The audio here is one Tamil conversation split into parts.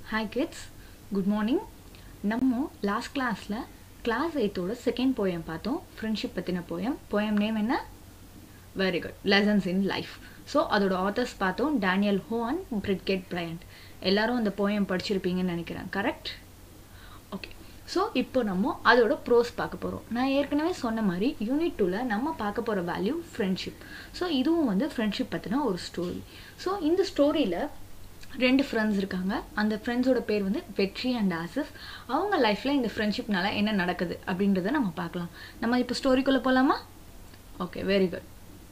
ஹாய் கிட்ஸ் குட் மார்னிங் நம்ம லாஸ்ட் கிளாஸில் கிளாஸ் எயித்தோட செகண்ட் போயம் பார்த்தோம் ஃப்ரெண்ட்ஷிப் பற்றின போயம் போயம் நேம் என்ன very good lessons in life so அதோட ஆத்தர்ஸ் பார்த்தோம் Daniel Ho and Bridget Bryant எல்லாரும் அந்த போயம் படிச்சிருப்பீங்கன்னு நினைக்கிறேன் கரெக்ட் ஓகே ஸோ இப்போ நம்ம அதோட ப்ரோஸ் பார்க்க போகிறோம் நான் ஏற்கனவே சொன்ன மாதிரி யூனிட் டூவில் நம்ம பார்க்க போகிற வேல்யூ ஃப்ரெண்ட்ஷிப் ஸோ இதுவும் வந்து ஃப்ரெண்ட்ஷிப் பற்றின ஒரு ஸ்டோரி ஸோ இந்த ஸ்டோரியில் ரெண்டு ஃப்ரெண்ட்ஸ் இருக்காங்க அந்த ஃப்ரெண்ட்ஸோட பேர் வந்து வெற்றி அண்ட் ஆசிஃப் அவங்க லைஃப்பில் இந்த ஃப்ரெண்ட்ஷிப்னால என்ன நடக்குது அப்படின்றத நம்ம பார்க்கலாம் நம்ம இப்போ ஸ்டோரிக்குள்ளே போகலாமா ஓகே வெரி குட்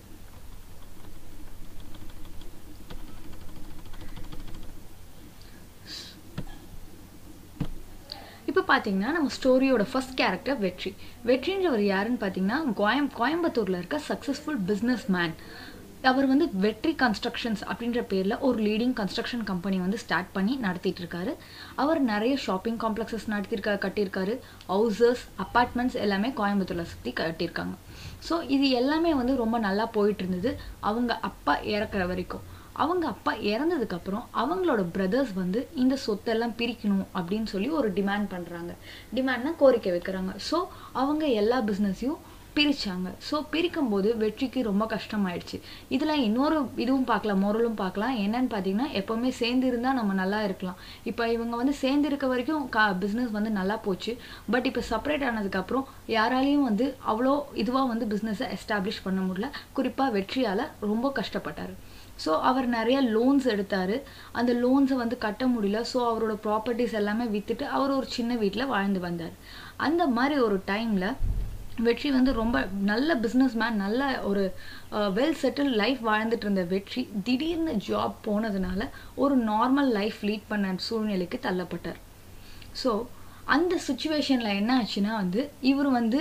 இப்போ பார்த்தீங்கன்னா நம்ம ஸ்டோரியோட ஃபர்ஸ்ட் கேரக்டர் வெற்றி வெற்றின்றவர் யாருன்னு பார்த்தீங்கன்னா கோயம் கோயம்புத்தூரில் இருக்க சக்ஸஸ்ஃபுல் பிஸ்னஸ் மேன் அவர் வந்து வெற்றி கன்ஸ்ட்ரக்ஷன்ஸ் அப்படின்ற பேரில் ஒரு லீடிங் கன்ஸ்ட்ரக்ஷன் கம்பெனி வந்து ஸ்டார்ட் பண்ணி நடத்திட்டு இருக்காரு அவர் நிறைய ஷாப்பிங் காம்ப்ளெக்ஸஸ் நடத்தியிருக்காரு கட்டியிருக்காரு ஹவுசஸ் அப்பார்ட்மெண்ட்ஸ் எல்லாமே கோயம்புத்தூரில் சுற்றி கட்டியிருக்காங்க ஸோ இது எல்லாமே வந்து ரொம்ப நல்லா போயிட்டு இருந்தது அவங்க அப்பா இறக்குற வரைக்கும் அவங்க அப்பா இறந்ததுக்கப்புறம் அவங்களோட பிரதர்ஸ் வந்து இந்த சொத்தெல்லாம் பிரிக்கணும் அப்படின்னு சொல்லி ஒரு டிமாண்ட் பண்ணுறாங்க டிமாண்ட்னா கோரிக்கை வைக்கிறாங்க ஸோ அவங்க எல்லா பிஸ்னஸையும் பிரித்தாங்க ஸோ பிரிக்கும் போது வெற்றிக்கு ரொம்ப கஷ்டமாயிடுச்சு இதில் இன்னொரு இதுவும் பார்க்கலாம் மொரலும் பார்க்கலாம் என்னன்னு பார்த்தீங்கன்னா எப்போவுமே சேர்ந்து இருந்தால் நம்ம நல்லா இருக்கலாம் இப்போ இவங்க வந்து சேர்ந்து இருக்க வரைக்கும் கா பிஸ்னஸ் வந்து நல்லா போச்சு பட் இப்போ செப்பரேட் ஆனதுக்கப்புறம் யாராலையும் வந்து அவ்வளோ இதுவாக வந்து பிஸ்னஸை எஸ்டாப்ளிஷ் பண்ண முடியல குறிப்பாக வெற்றியால் ரொம்ப கஷ்டப்பட்டார் ஸோ அவர் நிறைய லோன்ஸ் எடுத்தார் அந்த லோன்ஸை வந்து கட்ட முடியல ஸோ அவரோட ப்ராப்பர்ட்டிஸ் எல்லாமே விற்றுட்டு அவர் ஒரு சின்ன வீட்டில் வாழ்ந்து வந்தார் அந்த மாதிரி ஒரு டைமில் வெற்றி வந்து ரொம்ப நல்ல பிஸ்னஸ் மேன் நல்ல ஒரு வெல் செட்டில் லைஃப் வாழ்ந்துட்டு இருந்த வெற்றி திடீர்னு ஜாப் போனதுனால ஒரு நார்மல் லைஃப் லீட் பண்ண சூழ்நிலைக்கு தள்ளப்பட்டார் ஸோ அந்த சுச்சுவேஷனில் என்ன ஆச்சுன்னா வந்து இவர் வந்து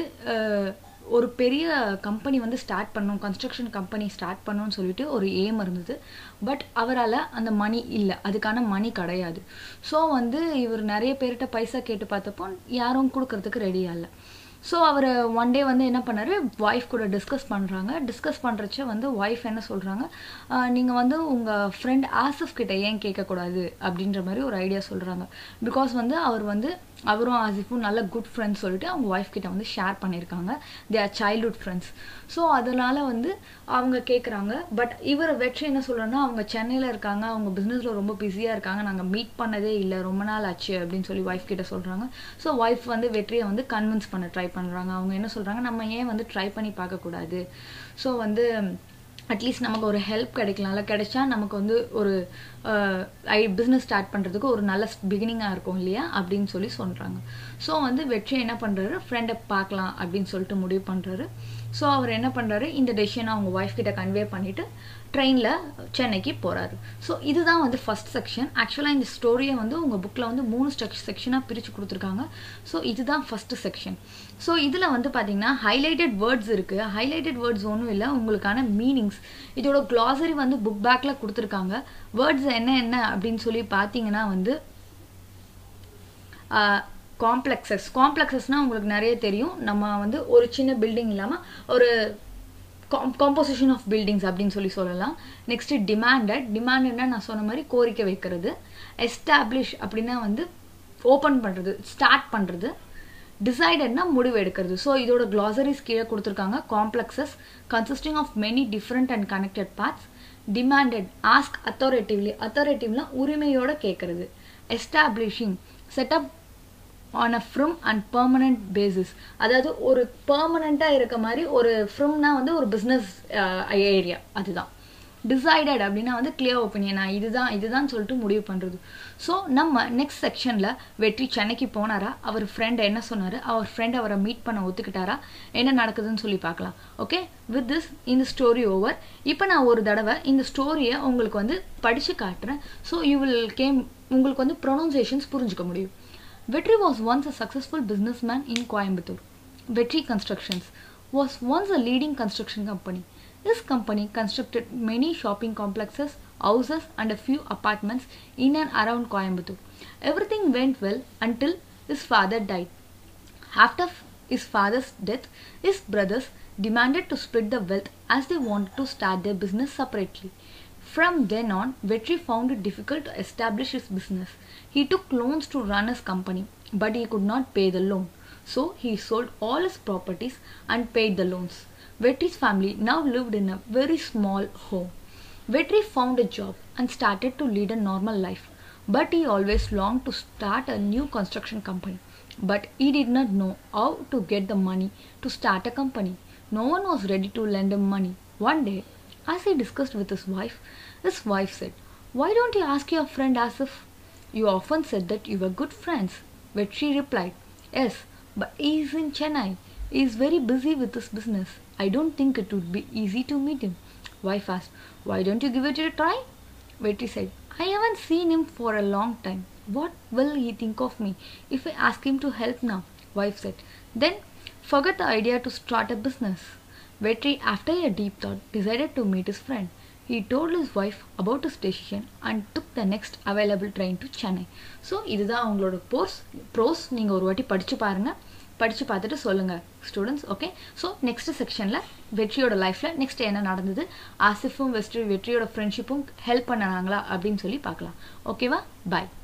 ஒரு பெரிய கம்பெனி வந்து ஸ்டார்ட் பண்ணணும் கன்ஸ்ட்ரக்ஷன் கம்பெனி ஸ்டார்ட் பண்ணணும்னு சொல்லிட்டு ஒரு எய்ம் இருந்தது பட் அவரால் அந்த மணி இல்லை அதுக்கான மணி கிடையாது ஸோ வந்து இவர் நிறைய பேர்கிட்ட பைசா கேட்டு பார்த்தப்போ யாரும் கொடுக்கறதுக்கு ரெடியாக இல்லை ஸோ அவர் ஒன் டே வந்து என்ன பண்ணார் ஒய்ஃப் கூட டிஸ்கஸ் பண்ணுறாங்க டிஸ்கஸ் பண்ணுறச்ச வந்து ஒய்ஃப் என்ன சொல்கிறாங்க நீங்கள் வந்து உங்கள் ஃப்ரெண்ட் ஆசிஃப் கிட்ட ஏன் கேட்கக்கூடாது அப்படின்ற மாதிரி ஒரு ஐடியா சொல்கிறாங்க பிகாஸ் வந்து அவர் வந்து அவரும் ஆசிஃபும் நல்ல குட் ஃப்ரெண்ட்ஸ் சொல்லிட்டு அவங்க ஒய்ஃப் கிட்ட வந்து ஷேர் பண்ணியிருக்காங்க they are childhood friends so அதனால் வந்து அவங்க கேட்குறாங்க பட் இவர் வெற்றி என்ன சொல்கிறேன்னா அவங்க சென்னையில் இருக்காங்க அவங்க பிஸ்னஸில் ரொம்ப பிஸியாக இருக்காங்க நாங்கள் மீட் பண்ணதே இல்லை ரொம்ப நாள் ஆச்சு அப்படின்னு சொல்லி ஒய்ஃப் கிட்ட சொல்கிறாங்க ஸோ ஒய்ஃப் வந்து வெற்றியை வந்து கன்வின்ஸ் பண்ண ட்ரை பண்ணுறாங்க அவங்க என்ன சொல்கிறாங்க நம்ம ஏன் வந்து ட்ரை பண்ணி பார்க்கக்கூடாது ஸோ வந்து அட்லீஸ்ட் நமக்கு ஒரு ஹெல்ப் கிடைக்கலாம்ல கிடைச்சா நமக்கு வந்து ஒரு ஐ பிஸ்னஸ் ஸ்டார்ட் பண்ணுறதுக்கு ஒரு நல்ல பிகினிங்காக இருக்கும் இல்லையா அப்படின்னு சொல்லி சொல்கிறாங்க ஸோ வந்து வெற்றி என்ன பண்ணுறாரு ஃப்ரெண்டை பார்க்கலாம் அப்படின்னு சொல்லிட்டு முடிவு பண்ணுறாரு ஸோ அவர் என்ன பண்ணுறாரு இந்த டெசிஷனை அவங்க ஒய்ஃப் கிட்ட கன்வே பண்ணிவிட்டு ட்ரெயினில் சென்னைக்கு போகிறாரு ஸோ இதுதான் வந்து ஃபஸ்ட் செக்ஷன் ஆக்சுவலாக இந்த ஸ்டோரியை வந்து உங்கள் புக்கில் வந்து மூணு ஸ்டெக் செக்ஷனாக பிரித்து கொடுத்துருக்காங்க ஸோ இதுதான் ஃபஸ்ட்டு செக்ஷன் ஸோ இதில் வந்து பார்த்தீங்கன்னா ஹைலைட்டட் வேர்ட்ஸ் இருக்குது ஹைலைட்டட் வேர்ட்ஸ் ஒன்றும் இல்லை உங்களுக்கான மீனிங்ஸ் இதோட க்ளாசரி வந்து புக் பேக்கில் கொடுத்துருக்காங்க வேர்ட்ஸ் என்ன என்ன அப்படின்னு சொல்லி பார்த்தீங்கன்னா வந்து காம்ப்ளெக்ஸஸ் காம்ப்ளெக்ஸஸ்னால் உங்களுக்கு நிறைய தெரியும் நம்ம வந்து ஒரு சின்ன பில்டிங் இல்லாமல் ஒரு காம்போசிஷன் ஆஃப் பில்டிங்ஸ் அப்படின்னு சொல்லி சொல்லலாம் நெக்ஸ்ட்டு டிமாண்டட் டிமாண்டட்னா நான் சொன்ன மாதிரி கோரிக்கை வைக்கிறது எஸ்டாப்ளிஷ் அப்படின்னா வந்து ஓப்பன் பண்ணுறது ஸ்டார்ட் பண்ணுறது டிசைடட்னா முடிவு எடுக்கிறது ஸோ இதோட க்ளாசரிஸ் கீழே கொடுத்துருக்காங்க complexes consisting of many different and connected parts demanded ask authoritatively அத்தாரிட்டிவ்னா உரிமையோட கேட்கறது establishing setup on a firm and permanent basis அதாவது ஒரு பர்மனண்ட்டாக இருக்க மாதிரி ஒரு ஃப்ரம்னா வந்து ஒரு பிஸ்னஸ் ஏரியா அதுதான் டிசைடட் அப்படின்னா வந்து கிளியர் ஒப்பீனியனா இதுதான் இதுதான் சொல்லிட்டு முடிவு பண்ணுறது ஸோ நம்ம நெக்ஸ்ட் செக்ஷனில் வெற்றி சென்னைக்கு போனாரா அவர் ஃப்ரெண்ட் என்ன சொன்னார் அவர் ஃப்ரெண்ட் அவரை மீட் பண்ண ஒத்துக்கிட்டாரா என்ன நடக்குதுன்னு சொல்லி பார்க்கலாம் ஓகே வித் திஸ் இந்த ஸ்டோரி ஓவர் இப்போ நான் ஒரு தடவை இந்த ஸ்டோரியை உங்களுக்கு வந்து படித்து காட்டுறேன் ஸோ யூ வில் கேம் உங்களுக்கு வந்து ப்ரொனவுன்சியேஷன்ஸ் புரிஞ்சுக்க முடியும் Vetri was once a successful businessman in Coimbatore. Vetri Constructions was once a leading construction company. This company constructed many shopping complexes, houses, and a few apartments in and around Coimbatore. Everything went well until his father died. After his father's death, his brothers demanded to split the wealth as they wanted to start their business separately. From then on, Vetri found it difficult to establish his business. He took loans to run his company, but he could not pay the loan. So he sold all his properties and paid the loans. Vetri's family now lived in a very small home. Vetri found a job and started to lead a normal life, but he always longed to start a new construction company. But he did not know how to get the money to start a company. No one was ready to lend him money. One day, as he discussed with his wife, his wife said, Why don't you ask your friend Asif? You often said that you were good friends. Vetri replied, Yes, but he is in Chennai. He is very busy with his business. I don't think it would be easy to meet him. Wife asked, Why don't you give it a try? Vetri said, I haven't seen him for a long time. What will he think of me if I ask him to help now? Wife said, Then forget the idea to start a business. Vetri, after a deep thought, decided to meet his friend. He told his wife about his decision and took the next available train to Chennai. So இதுதான் அவங்களோட போர்ஸ் ப்ரோஸ் நீங்கள் ஒரு வாட்டி படித்து பாருங்கள் படித்து பார்த்துட்டு சொல்லுங்கள் ஸ்டூடெண்ட்ஸ் ஓகே ஸோ நெக்ஸ்ட் செக்ஷனில் வெற்றியோட லைஃப்பில் நெக்ஸ்ட் என்ன நடந்தது ஆசிஃபும் வெஸ்ட்ரி வெற்றியோட ஃப்ரெண்ட்ஷிப்பும் ஹெல்ப் பண்ணனாங்களா அப்படின்னு சொல்லி பார்க்கலாம் ஓகேவா பாய்